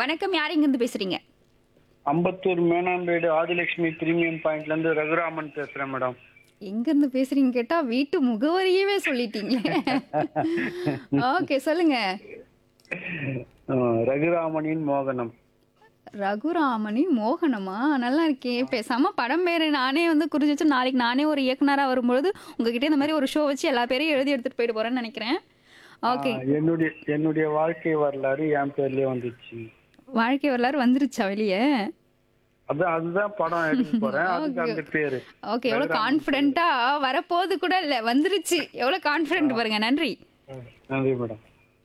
வணக்கம் யார் இங்கிருந்து பேசுறீங்க அம்பத்தூர் மேனாம்பேடு ஆதிலட்சுமி பிரீமியம் பாயிண்ட்ல இருந்து ரகுராமன் பேசுறேன் மேடம் எங்க இருந்து பேசுறீங்க கேட்டா வீட்டு முகவரியவே சொல்லிட்டீங்களே ஓகே சொல்லுங்க அஹ், ரகுராமனின் மோகனம் ரகுராமனின் மோகனமா நல்லா இருக்கே பேசாம படம் பேரு நானே வந்து குறிச்சு வச்சு நாளைக்கு நானே ஒரு இயக்குனரா வரும்பொழுது உங்ககிட்ட இந்த மாதிரி ஒரு ஷோ வச்சு எல்லா பேரையும் எழுதி எடுத்துட்டு போயிட்டு போறேன்னு நினைக்கிறேன் ஓகே அஹ், என்னுடைய என்னுடைய வாழ்க்கை வரலாறு என் பேர்லயே வந்துச்சு வாழ்க்கை வரலாறு வந்துருச்சா வெளியே அதான் அதுதான் படம் எடுக்க போறேன் அதுக்கு அந்த பேரு ஓகே எவ்வளவு கான்ஃபிடென்ட்டா வரப்போது கூட இல்ல வந்துருச்சு எவ்வளவு கான்ஃபிடென்ட் பாருங்க நன்றி அஹ், நன்றி மேடம்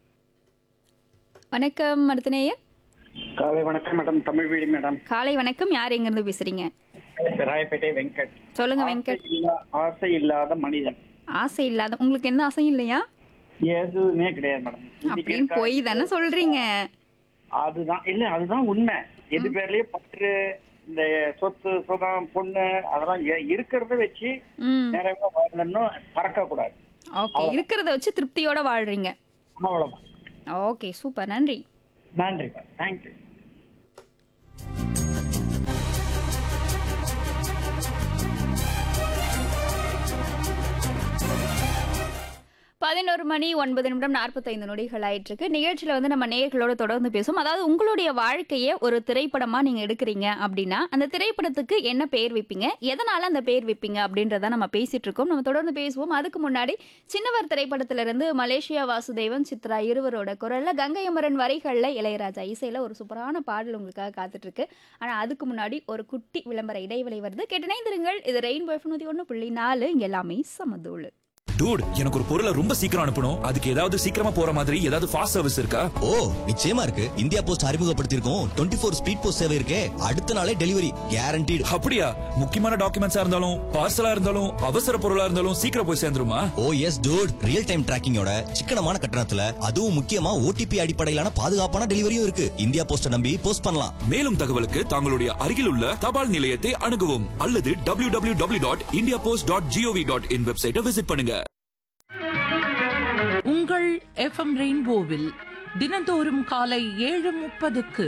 வணக்கம் மருத்துநேயர் காலை வணக்கம் மேடம் தமிழ் வீடு மேடம் காலை வணக்கம் யார் எங்க இருந்து பேசுறீங்க ராயப்பேட்டை வெங்கட் சொல்லுங்க வெங்கட் இல்லா- ஆசை இல்லாத மனிதன் ஆசை இல்லாத உங்களுக்கு எந்த ஆசையும் இல்லையா எதுவுமே கிடையாது மேடம் அப்படின்னு போய் தானே சொல்றீங்க அதுதான் இல்ல அதுதான் உண்மை எது பேர்லயே பற்று இந்த சொத்து சுகம் பொண்ணு அதெல்லாம் எ- இருக்கிறத வச்சு ம் நிறைய வாழணும் பறக்க கூடாது ஓகே இருக்கிறத வச்சு திருப்தியோட வாழ்றீங்க அவ்வளவுதான் ஓகே சூப்பர் நன்றி நன்றி தேங்க்யூ பதினோரு மணி ஒன்பது நிமிடம் நாற்பத்தைந்து நொடிகள் ஆயிட்டு இருக்கு நிகழ்ச்சியில வந்து நம்ம நேயர்களோட தொடர்ந்து பேசுவோம் அதாவது உங்களுடைய வாழ்க்கையை ஒரு திரைப்படமா நீங்க எடுக்கிறீங்க அப்படின்னா அந்த திரைப்படத்துக்கு என்ன பெயர் வைப்பீங்க எதனால அந்த பெயர் வைப்பீங்க அப்படின்றத நம்ம பேசிட்டு இருக்கோம் நம்ம தொடர்ந்து பேசுவோம் அதுக்கு முன்னாடி சின்னவர் திரைப்படத்துல இருந்து மலேசியா வாசுதேவன் சித்ரா இருவரோட குரல்ல கங்கை அமரன் வரிகள்ல இளையராஜா இசையில ஒரு சூப்பரான பாடல் உங்களுக்காக காத்துட்டு இருக்கு ஆனா அதுக்கு முன்னாடி ஒரு குட்டி விளம்பர இடைவெளி வருது கேட்டனைந்திருங்கள் இது ரெயின்போ எஃப் நூத்தி ஒன்று புள்ளி நாலு இங்க எல்லாமே சமதூளு டூட் எனக்கு ஒரு பொருளை ரொம்ப சீக்கிரம் அனுப்பணும் அதுக்கு ஏதாவது சீக்கிரமா போற மாதிரி ஏதாவது ஃபாஸ்ட் சர்வீஸ் இருக்கா ஓ நிச்சயமா இருக்கு இந்தியா போஸ்ட் அறிமுகப்படுத்தியிருக்கோம் டுவெண்ட்டி ஃபோர் ஸ்பீட் போஸ்ட் சேவை இருக்கே அடுத்த நாளே டெலிவரி கேரண்டீடு அப்படியா முக்கியமான டாக்குமெண்ட்ஸா இருந்தாலும் பார்சலா இருந்தாலும் அவசர பொருளா இருந்தாலும் சீக்கிரம் போய் சேர்ந்துருமா oh yes dude real time டிராக்கிங்கோட சிக்கனமான கட்டணத்துல அதுவும் முக்கியமா ஓடிபி அடிப்படையிலான பாதுகாப்பான டெலிவரியும் இருக்கு இந்தியா போஸ்ட நம்பி போஸ்ட் பண்ணலாம் மேலும் தகவலுக்கு தங்களுடைய அருகில் உள்ள தபால் நிலையத்தை அணுகவும் அல்லது W W W dot India post dot G O V dot in வெப்சைட்டை விசிட் பண்ணுங்க உங்கள் எஃப்எம் ரெயின்போவில் தினந்தோறும் காலை ஏழு முப்பதுக்கு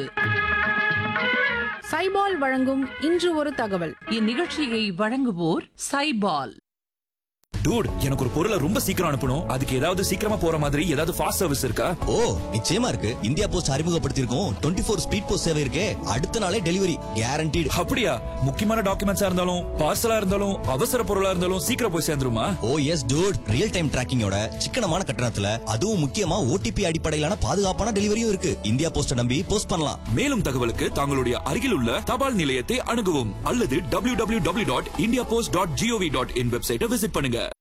சைபால் வழங்கும் இன்று ஒரு தகவல் இந்நிகழ்ச்சியை வழங்குவோர் சைபால் டூட் எனக்கு ஒரு பொருளை ரொம்ப சீக்கிரம் அனுப்பணும் அதுக்கு ஏதாவது சீக்கிரமா போற மாதிரி ஏதாவது ஃபாஸ்ட் சர்வீஸ் இருக்கா ஓ நிச்சயமா இருக்கு இந்தியா போஸ்ட் அறிமுகப்படுத்தியிருக்கோம் டுவெண்ட்டி ஃபோர் ஸ்பீட் போஸ்ட் சேவை இருக்கே அடுத்த நாளே டெலிவரி கேரண்டீடு அப்படியா முக்கியமான டாக்குமெண்ட்ஸா இருந்தாலும் பார்சலா இருந்தாலும் அவசர பொருளா இருந்தாலும் சீக்கிரம் போய் சேர்ந்துருமா oh yes dude real time டிராக்கிங்கோட சிக்கனமான கட்டணத்துல அதுவும் முக்கியமா ஓடிபி அடிப்படையிலான பாதுகாப்பான டெலிவரியும் இருக்கு இந்தியா போஸ்ட நம்பி போஸ்ட் பண்ணலாம் மேலும் தகவலுக்கு தங்களுடைய அருகில் உள்ள தபால் நிலையத்தை அணுகவும் அல்லது W W W dot India post dot G O V dot in வெப்சைட்டை விசிட் பண்ணுங்க